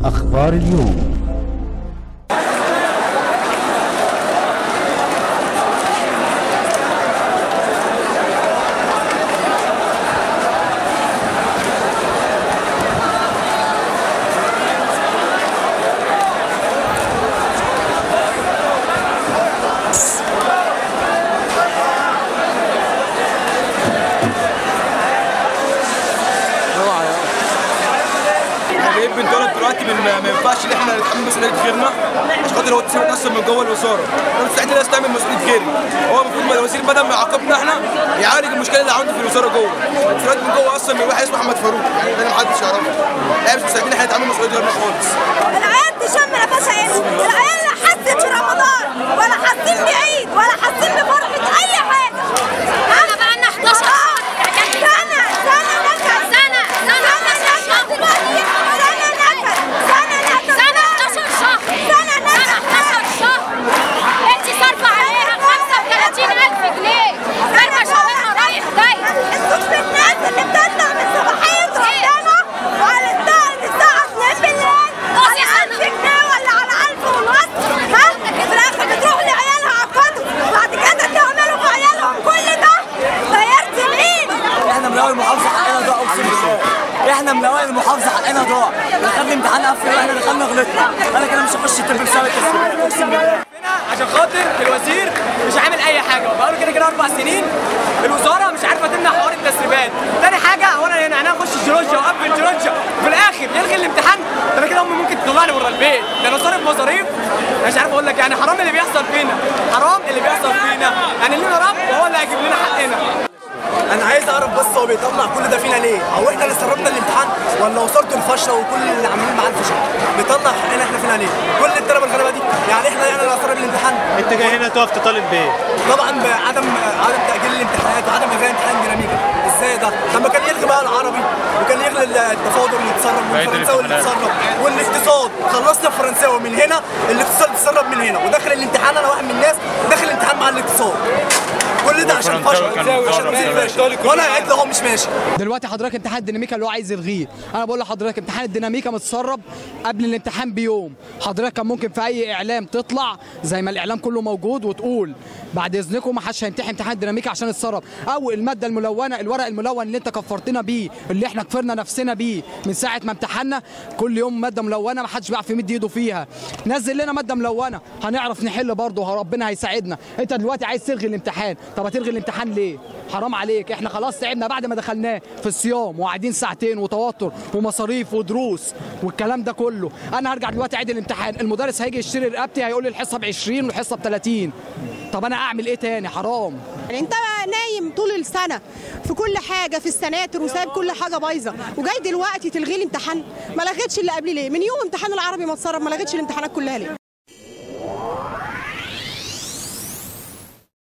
أخبار اليوم احنا جايين بنتولد دلوقتي من ما ينفعش ان احنا نتحمل مسؤوليه غيرنا عشان خاطر هو التسويق اصلا من جوه الوزاره انا مستعد ان استعمل مسؤوليه غيري هو المفروض ما الوزير بدل ما يعاقبنا احنا يعالج المشكله اللي عنده في الوزاره جوه التسويق من جوه اصلا من واحد اسمه محمد فاروق يعني ده محدش يعرفه احنا مش مستعدين احنا نتعامل مسؤوليه غيرنا خالص العيال تشم نفسها هنا العيال لا حست في رمضان ولا حاسين بعيد ولا حاسين بفرحة أي حاجة أنا بقى لنا 11 شهر سنة سنة نكد سنة سنة نكد دلوقتي سنة نكد سنة نكد سنة 11 شهر سنة نكد 11 شهر أنت صارفة عليها 35000 جنيه أنا شغالها رايح جاي السوق الناس اللي بتطلع من صباحية ربنا وعلى الساعة الساعة 2 بالليل على 1000 جنيه ولا على 1000 ونص ها في الآخر بتروح لعيالها عقدوا بعد كده تعملوا في عيالهم كل ده غيرت مين؟ احنا من اول المحافظه حقنا ضاع اقسم بالله احنا من اول المحافظه حقنا ضاع دخلنا امتحان قفل واحنا دخلنا غلطنا انا كده مش هخش الطب بسبب التسليمات اقسم بالله عشان خاطر الوزير مش عامل اي حاجه بقاله كده كده اربع سنين الوزاره مش عارفه تمنع حوار التسريبات تاني حاجه هو انا يعني انا اخش جيولوجيا واقفل جيولوجيا وفي الاخر يلغي الامتحان ده انا كده امي ممكن تطلعني بره البيت ده انا صارف مصاريف أنا مش عارف اقول لك يعني حرام اللي بيحصل فينا حرام اللي بيحصل فينا يعني لنا رب وهو اللي هيجيب لنا حقنا انا عايز اعرف بس هو بيطلع كل ده فينا ليه؟ او احنا اللي سربنا الامتحان ولا وزاره الفشل وكل اللي عاملين معاه الفشل؟ بيطلع حقنا احنا فينا ليه؟ كل الطلبه الغلابه دي يعني احنا يعني اللي سرب الامتحان انت جاي هنا تقف تطالب بايه؟ طبعا بعدم عدم تاجيل الامتحانات وعدم الغاء امتحان ديناميكا ازاي ده؟ لما كان يلغي بقى العربي وكان يلغي التفاضل اللي اتسرب والفرنساوي اللي اتسرب والاقتصاد خلصنا الفرنساوي من هنا الاقتصاد اتسرب من هنا وداخل الامتحان انا واحد من الناس داخل الامتحان مع الاقتصاد كل ده عشان فشل عشان وزير فاشل وانا قاعد له هو مش ماشي دلوقتي حضرتك امتحان الديناميكا اللي هو عايز يلغيه انا بقول لحضرتك امتحان الديناميكا متسرب قبل الامتحان بيوم حضرتك كان ممكن في اي اعلام تطلع زي ما الاعلام كله موجود وتقول بعد اذنكم ما حدش هيمتحن امتحان الديناميكا عشان اتسرب او الماده الملونه الورق الملون اللي انت كفرتنا بيه اللي احنا كفرنا نفسنا بيه من ساعه ما امتحنا كل يوم ماده ملونه ما حدش بيعرف يمد ايده فيها نزل لنا ماده ملونه هنعرف نحل برضه ربنا هيساعدنا انت دلوقتي عايز تلغي الامتحان طب هتلغي الامتحان ليه حرام عليك احنا خلاص تعبنا بعد ما دخلناه في الصيام وقاعدين ساعتين وتوتر ومصاريف ودروس والكلام ده كله انا هرجع دلوقتي اعيد الامتحان المدرس هيجي يشتري رقبتي هيقول لي الحصه ب 20 والحصه ب 30 طب انا اعمل ايه تاني حرام يعني انت نايم طول السنه في كل حاجه في السناتر وسايب كل حاجه بايظه وجاي دلوقتي تلغي لي امتحان ما لغيتش اللي قبلي ليه من يوم امتحان العربي ما اتسرب ما لغيتش الامتحانات كلها ليه